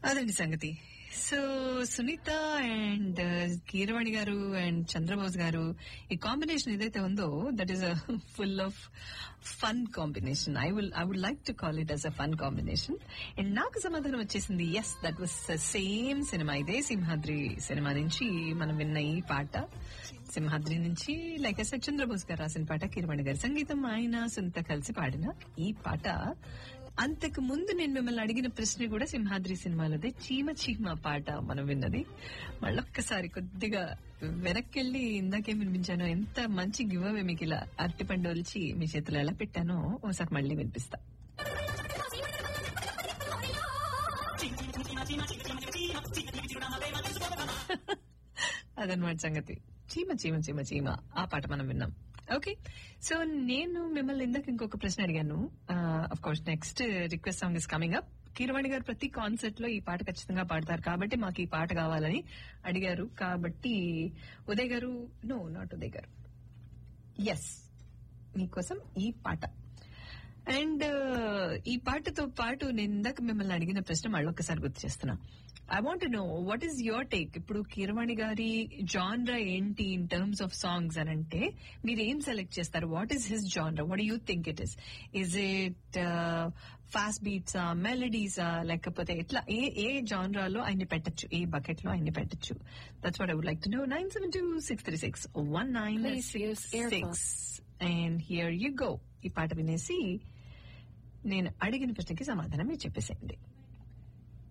అదండి సంగతి so Sunitha and Keeravani గారు అండ్ చంద్రబోస్ గారు ఈ కాంబినేషన్ ఏదైతే ఉందో that is a full of fun combination I will I would like to call it as a fun combination and నాకు సమాధానం వచ్చేసింది yes that was same cinema ఇదే సింహాద్రి సినిమా నుంచి మనం విన్న ఈ పాట సింహాద్రి నుంచి లైక్ ఎస్ చంద్రబోస్ గారు రాసిన పాట కిరవాణి గారి సంగీతం ఆయన సునీత కలిసి పాడిన ఈ పాట అంతకు ముందు నేను మిమ్మల్ని అడిగిన ప్రశ్న కూడా సింహాద్రి సినిమాలోదే చీమ చీమ పాట మనం విన్నది మళ్ళొక్కసారి కొద్దిగా వెనక్కెళ్ళి ఇందాకే వినిపించాను ఎంత మంచి గివ్ అవే మీకు ఇలా అరటిపండు ఒలిచి మీ చేతిలో ఎలా పెట్టానో ఒకసారి మళ్ళీ వినిపిస్తా అదనమాట సంగతి చీమ చీమ చీమ చీమ ఆ పాట మనం విన్నాం ఓకే సో నేను మిమ్మల్ని ఇందాక ఇంకొక ప్రశ్న అడిగాను of course next request song is coming up Keeravani garu ప్రతి కాన్సర్ట్ లో ఈ పాట ఖచ్చితంగా పాడతారు కాబట్టి మాకు ఈ పాట కావాలని అడిగారు కాబట్టి ఉదయ్ గారు నో నాట్ ఉదయ్ గారు ఎస్ మీకోసం ఈ పాట అండ్ ఈ పాటతో పాటు నేను ఇందాక మిమ్మల్ని అడిగిన ప్రశ్న మళ్ళీ ఒక్కసారి గుర్తు చేస్తున్నా I want know what is your take ఇప్పుడు కీరవాణి గారి జాన్రా ఏంటి ఇన్ టర్మ్స్ ఆఫ్ సాంగ్స్ అని అంటే మీరు ఏం సెలెక్ట్ చేస్తారు what is his genre what you think it is is it fast బీట్సా మెలడీసా లేకపోతే ఎట్లా ఏ ఏ జాన్రాలో ఆయన్ని పెట్టచ్చు ఏ బకెట్ లో ఆయన్ని పెట్టచ్చు that's what I would like to know nine seven two six three six one nine Please use earphones. And here you go ఈ పాట వినేసి నేను అడిగిన ప్రశ్నకి సమాధానం మీరు చెప్పేసేయండి